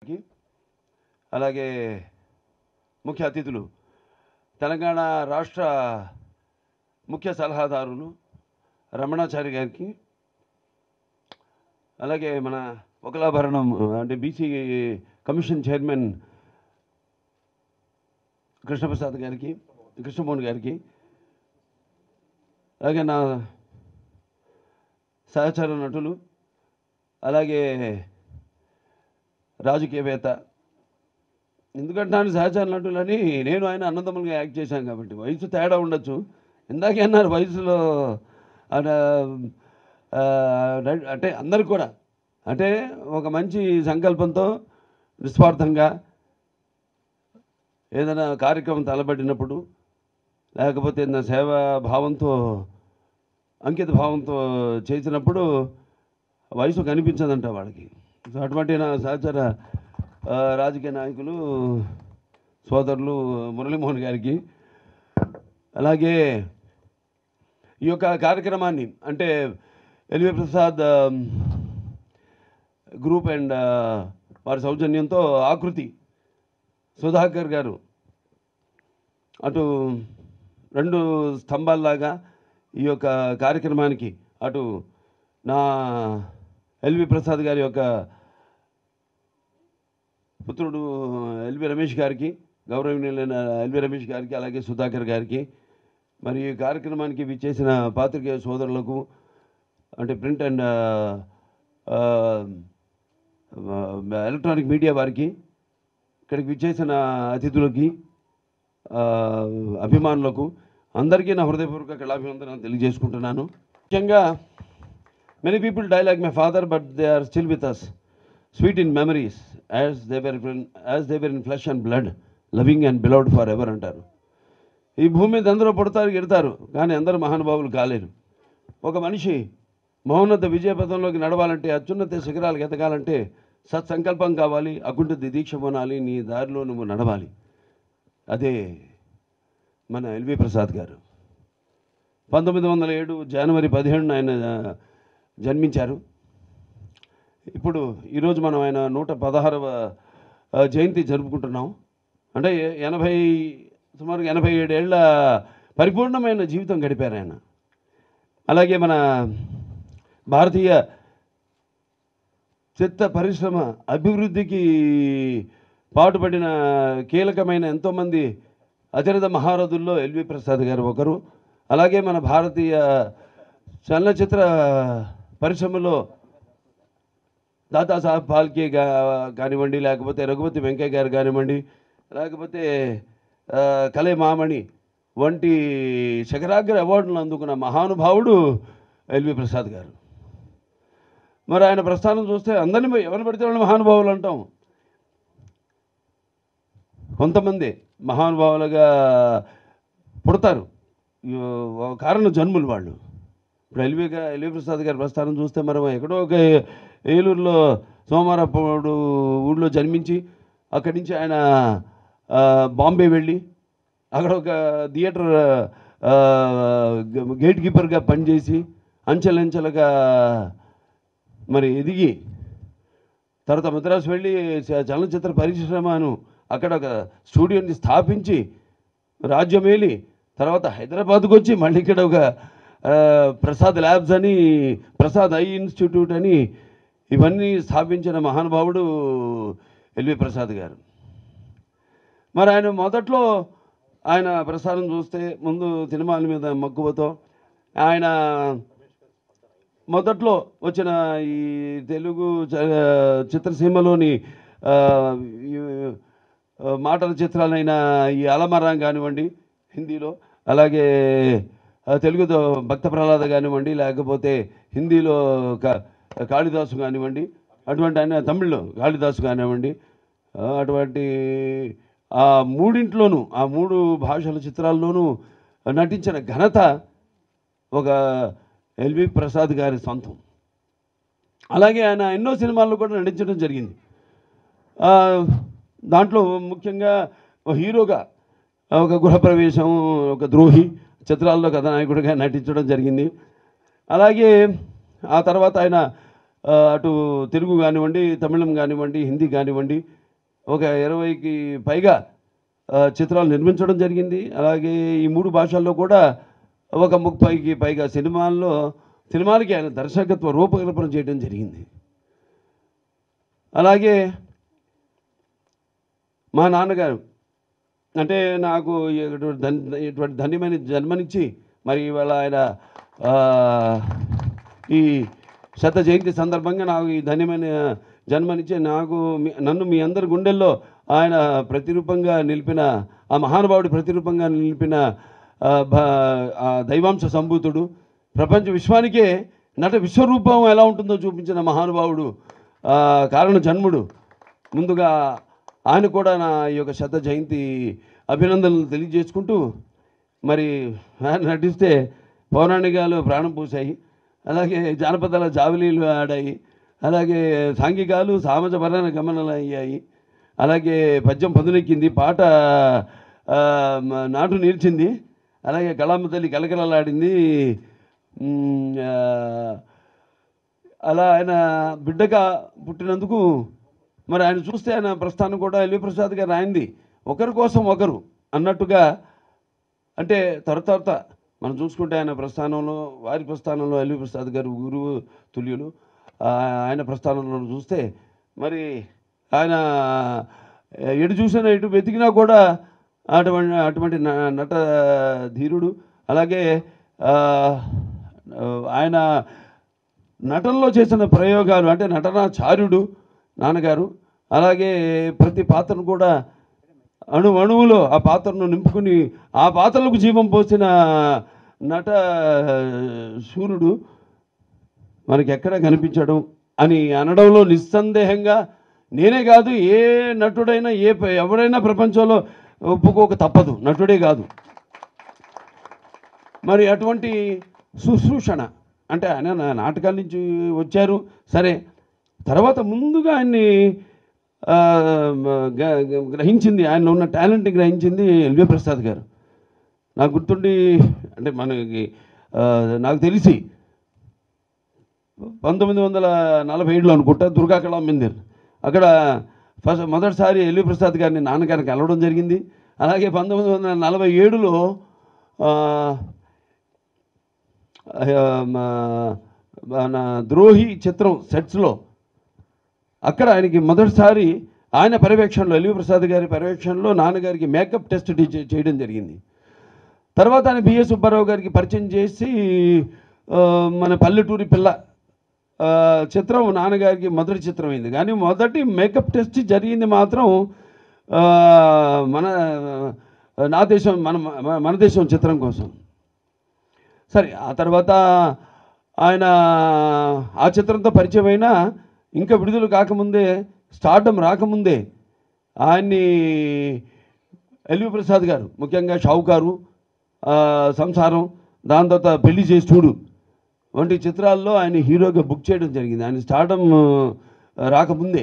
కి, అలాగే ముఖ్య అతిథులు తెలంగాణ రాష్ట్ర ముఖ్య సలహాదారులు రమణాచారి గారికి అలాగే మన ఒకలాభరణం అంటే బీసీ కమిషన్ చైర్మన్ కృష్ణప్రసాద్ గారికి కృష్ణమోహన్ గారికి అలాగే నా సహచర నటులు అలాగే రాజకీయవేత్త ఎందుకంటే సహచర నటులని నేను ఆయన అన్నదమ్ములుగా యాక్ట్ చేశాను కాబట్టి వయసు తేడా ఉండొచ్చు ఇందాకే అన్నారు వయసులో ఆయన, ఆ, అంటే అందరు కూడా అంటే ఒక మంచి సంకల్పంతో నిస్వార్థంగా ఏదైనా కార్యక్రమం తలబడినప్పుడు లేకపోతే ఏదైనా సేవా భావంతో అంకిత భావంతో చేసినప్పుడు వయసు కనిపించదంట వాళ్ళకి సో అటువంటి నా సహచర ఆ, రాజకీయ నాయకులు సోదరులు మురళీమోహన్ గారికి అలాగే ఈ యొక్క కార్యక్రమాన్ని అంటే ఎల్వి ప్రసాద్ ఆ, గ్రూప్ అండ్ ఆ, వారి సౌజన్యంతో ఆకృతి సుధాకర్ గారు అటు రెండు స్తంభాల్లాగా ఈ యొక్క కార్యక్రమానికి అటు నా ఎల్వి ప్రసాద్ గారి యొక్క పుత్రుడు ఎల్వి రమేష్ గారికి గౌరవనీయులైన ఎల్వి రమేష్ గారికి అలాగే సుధాకర్ గారికి మరి ఈ కార్యక్రమానికి విచ్చేసిన పాత్రికేయ సోదరులకు అంటే ప్రింట్ అండ్ ఎలక్ట్రానిక్ మీడియా వారికి ఇక్కడికి విచ్చేసిన అతిథులకి ఆ, అభిమానులకు అందరికీ నా హృదయపూర్వక కళాభివందనాలు తెలియజేసుకుంటున్నాను ముఖ్యంగా many people die like my father but they are still with us sweet in memories as they were as they were in flesh and blood loving and beloved forever అంటారు ఈ భూమి మీద అందరూ పుడతారు గిడతారు కానీ అందరూ మహానుభావులు కాలేరు ఒక మనిషి మహోన్నత విజయపథంలోకి నడవాలంటే అత్యున్నత శిఖరాలకు ఎదగాలంటే సత్సంకల్పం కావాలి అకుంఠిత దీక్ష పొనాలి నీ దారిలో నువ్వు నడవాలి అదే మన ఎల్వి ప్రసాద్ గారు పంతొమ్మిది వందల ఏడు జనవరి పదిహేడున ఆయన ఆ, జన్మించారు ఇప్పుడు ఈరోజు మనం ఆయన నూట పదహారవ ఆ, జయంతి జరుపుకుంటున్నాం అంటే ఎ- ఎనభై సుమారు ఎనభై ఏడేళ్ల పరిపూర్ణమైన జీవితం గడిపారు ఆయన అలాగే మన భారతీయ చిత్త పరిశ్రమ అభివృద్ధికి పాటుపడిన కీలకమైన ఎంతోమంది అతిరథ మహారథుల్లో ఎల్వి ప్రసాద్ గారు ఒకరు అలాగే మన భారతీయ చలనచిత్ర పరిశ్రమలో దాదాసాహెబ్ ఫాల్కే గా కానివ్వండి లేకపోతే రఘుపతి వెంకయ్య గారు కానివ్వండి లేకపోతే ఆ, కలే మామణి వంటి శిఖరాగ్ర అవార్డులను అందుకున్న మహానుభావుడు ఎల్వి ప్రసాద్ గారు మరి ఆయన ప్రస్థానం చూస్తే అందరిని ఎవరిని పడితే వాళ్ళని మహానుభావులు అంటాం కొంతమంది మహానుభావులుగా పుడతారు ఈ ఒక కారణ జన్ములు వాళ్ళు ఇప్పుడు ఎల్వి గా ఎల్వి ప్రసాద్ గారి ప్రస్థానం చూస్తే మనం ఎక్కడో ఒక ఏలూరులో సోమారప్పుడు ఊళ్ళో జన్మించి అక్కడి నుంచి ఆయన ఆ, బాంబే వెళ్ళి అక్కడ ఒక థియేటర్ ఆ, గేట్ కీపర్గా పనిచేసి అంచెలంచెలుగా మరి ఎదిగి తర్వాత మద్రాసు వెళ్ళి చ- చలనచిత్ర పరిశ్రమను అక్కడ ఒక స్టూడియోని స్థాపించి రాజ్యమేలి తర్వాత హైదరాబాద్కు వచ్చి మళ్ళీ ఇక్కడ ఒక ఆ, ప్రసాద్ ల్యాబ్స్ అని ప్రసాద్ ఐ ఇన్స్టిట్యూట్ అని ఇవన్నీ స్థాపించిన మహానుభావుడు ఎల్వి ప్రసాద్ గారు మరి ఆయన మొదట్లో ఆయన ప్రస్థానం చూస్తే ముందు సినిమాల మీద మక్కువతో ఆయన మొదట్లో వచ్చిన ఈ తెలుగు చ- చిత్రసీమలోని ఆ, ఈ, ఆ, మాటల చిత్రాలైన ఈ అలమరం కానివ్వండి హిందీలో అలాగే ఆ, తెలుగుతో భక్త ప్రహ్లాద కానివ్వండి లేకపోతే హిందీలో క కాళిదాసు కానివ్వండి అటువంటి ఆయన తమిళ్లో కాళిదాసు కానివ్వండి ఆ, అటువంటి ఆ మూడింట్లోనూ ఆ మూడు భాషల చిత్రాల్లోనూ నటించిన ఘనత ఒక ఎల్వి ప్రసాద్ గారి సొంతం అలాగే ఆయన ఎన్నో సినిమాల్లో కూడా నటించడం జరిగింది ఆ, దాంట్లో ముఖ్యంగా ఒక హీరోగా ఒక గృహప్రవేశం ఒక ద్రోహి చిత్రాల్లో కథానాయకుడిగా నటించడం జరిగింది అలాగే ఆ తర్వాత ఆయన ఆ, అటు తెలుగు కానివ్వండి తమిళం కానివ్వండి హిందీ కానివ్వండి ఒక ఇరవైకి పైగా ఆ, చిత్రాలు నిర్మించడం జరిగింది అలాగే ఈ మూడు భాషల్లో కూడా ఒక ముప్పైకి పైగా సినిమాల్లో సినిమాలకి ఆయన దర్శకత్వ రూపకల్పన చేయడం జరిగింది అలాగే మా నాన్నగారు అంటే నాకు ఇటువంటి ధన్- ఇటువంటి ధన్యమైన జన్మనిచ్చి మరి ఇవాళ ఆయన ఆ, ఈ శత జయంతి సందర్భంగా నాకు ఈ ధన్యమైన జన్మనిచ్చి నాకు మీ- నన్ను మీ అందరి గుండెల్లో ఆయన ప్రతిరూపంగా నిలిపిన ఆ మహానుభావుడి ప్రతిరూపంగా నిలిపిన ఆ, భ- ఆ దైవాంశ సంభూతుడు ప్రపంచ విశ్వానికే నట విశ్వరూపం ఎలా ఉంటుందో చూపించిన మహానుభావుడు ఆ, కారణ జన్ముడు ముందుగా ఆయన కూడా నా ఈ యొక్క శత జయంతి అభినందనలు తెలియజేసుకుంటూ మరి ఆయన నటిస్తే పౌరాణికాలు ప్రాణం పూసాయి అలాగే జానపదాల జావలీలు ఆడాయి అలాగే సాంఘికాలు సామాజ పరణ గమనాలు అయ్యాయి అలాగే పద్యం పదునెక్కింది పాట ఆ, మ- నాటు నిలిచింది అలాగే కళామ తల్లి కలకలలాడింది ఉమ్, ఆ, అలా ఆయన బిడ్డగా పుట్టినందుకు మరి ఆయన చూస్తే ఆయన ప్రస్థానం కూడా ఎల్వి ప్రసాద్ గారు ఆయనది ఒకరి కోసం ఒకరు అన్నట్టుగా అంటే త్వర త్వరత మనం చూసుకుంటే ఆయన ప్రస్థానంలో వారి ప్రస్థానంలో ఎల్వి ప్రసాద్ గారు గురువు తుల్యులు ఆ, ఆయన ప్రస్థానంలో చూస్తే మరి ఆయన ఎటు చూసినా ఎటు వెతికినా కూడా అటువంటి అటువంటి న- నట ధీరుడు అలాగే ఆ, ఆయన నటనలో చేసిన ప్రయోగాలు అంటే నటనాచార్యుడు నాన్నగారు అలాగే ప్రతి పాత్రను కూడా అణు అణువులో ఆ పాత్రను నింపుకుని ఆ పాత్రలకు జీవం పోసిన నట సూర్యుడు మనకి ఎక్కడ కనిపించడం అని అనడంలో నిస్సందేహంగా నేనే కాదు ఏ నటుడైనా ఏ ప- ఎవరైనా ప్రపంచంలో ఒప్పుకోక తప్పదు నటుడే కాదు మరి అటువంటి శుశ్రూషణ అంటే ఆయన నా- నాటకాల నుంచి వచ్చారు సరే తర్వాత ముందుగా ఆయన్ని ఆ, గ- గ- గ్రహించింది ఆయనలో ఉన్న టాలెంట్ని గ్రహించింది ఎల్వి ప్రసాద్ గారు నాకు గుర్తుండి అంటే మనకి ఆ, నాకు తెలిసి పంతొమ్మిది వందల నలభై ఏడులో అనుకుంటా దుర్గా కళా మందిర్ అక్కడ ఫస్ట్ మొదటిసారి ఎల్వి ప్రసాద్ గారిని నాన్నగారికి కలవడం జరిగింది అలాగే పంతొమ్మిది వందల నలభై ఏడులో ఆ, ఆ, మా- మన ద్రోహి చిత్రం సెట్స్లో అక్కడ ఆయనకి మొదటిసారి ఆయన పర్యవేక్షణలో ఎల్వి ప్రసాద్ గారి పర్యవేక్షణలో నాన్నగారికి మేకప్ టెస్ట్ టీ- చేయడం జరిగింది తర్వాత ఆయన బిఎస్ సుబ్బారావు గారికి పరిచయం చేసి ఆ, మన పల్లెటూరి పిల్ల ఆ, చిత్రం నాన్నగారికి మొదటి చిత్రం అయింది కానీ మొదటి మేకప్ టెస్ట్ జరిగింది మాత్రం ఆ, మన నా దేశం మన మన- మన దేశం చిత్రం కోసం సరే ఆ తర్వాత ఆయన ఆ చిత్రంతో పరిచయం అయినా ఇంకా విడుదల కాకముందే స్టార్డమ్ రాకముందే ఆయన్ని ఎల్వి ప్రసాద్ గారు ముఖ్యంగా షావుకారు ఆ, సంసారం దాని తర్వాత పెళ్లి చేసి చూడు వంటి చిత్రాల్లో ఆయన హీరోగా బుక్ చేయడం జరిగింది ఆయన స్టార్డమ్ రాకముందే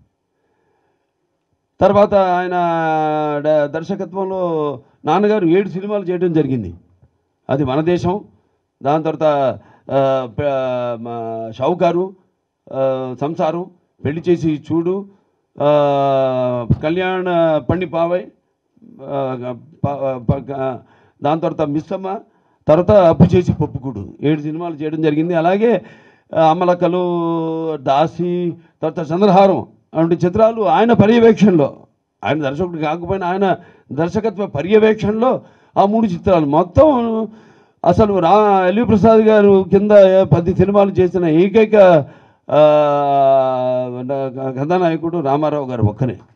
తర్వాత ఆయన డ- దర్శకత్వంలో నాన్నగారు ఏడు సినిమాలు చేయడం జరిగింది అది మన దేశం దాని తర్వాత ఆ, ప- మా షావుకారు ఆ, సంసారం పెళ్లి చేసి చూడు ఆ, కళ్యాణ పండి పావై ఆ, ప- ప- దాని తర్వాత మిస్సమ్మ తర్వాత అప్పు చేసి పప్పుకుడు ఏడు సినిమాలు చేయడం జరిగింది అలాగే ఆ, అమలకలు దాసి తర్వాత చంద్రహారం అటువంటి చిత్రాలు ఆయన పర్యవేక్షణలో ఆయన దర్శకుడు కాకపోయినా ఆయన దర్శకత్వ పర్యవేక్షణలో ఆ మూడు చిత్రాలు మొత్తం అసలు రా ఎల్వి ప్రసాద్ గారు కింద పది సినిమాలు చేసిన ఏకైక ఆ, కథానాయకుడు రామారావు గారు ఒక్కనే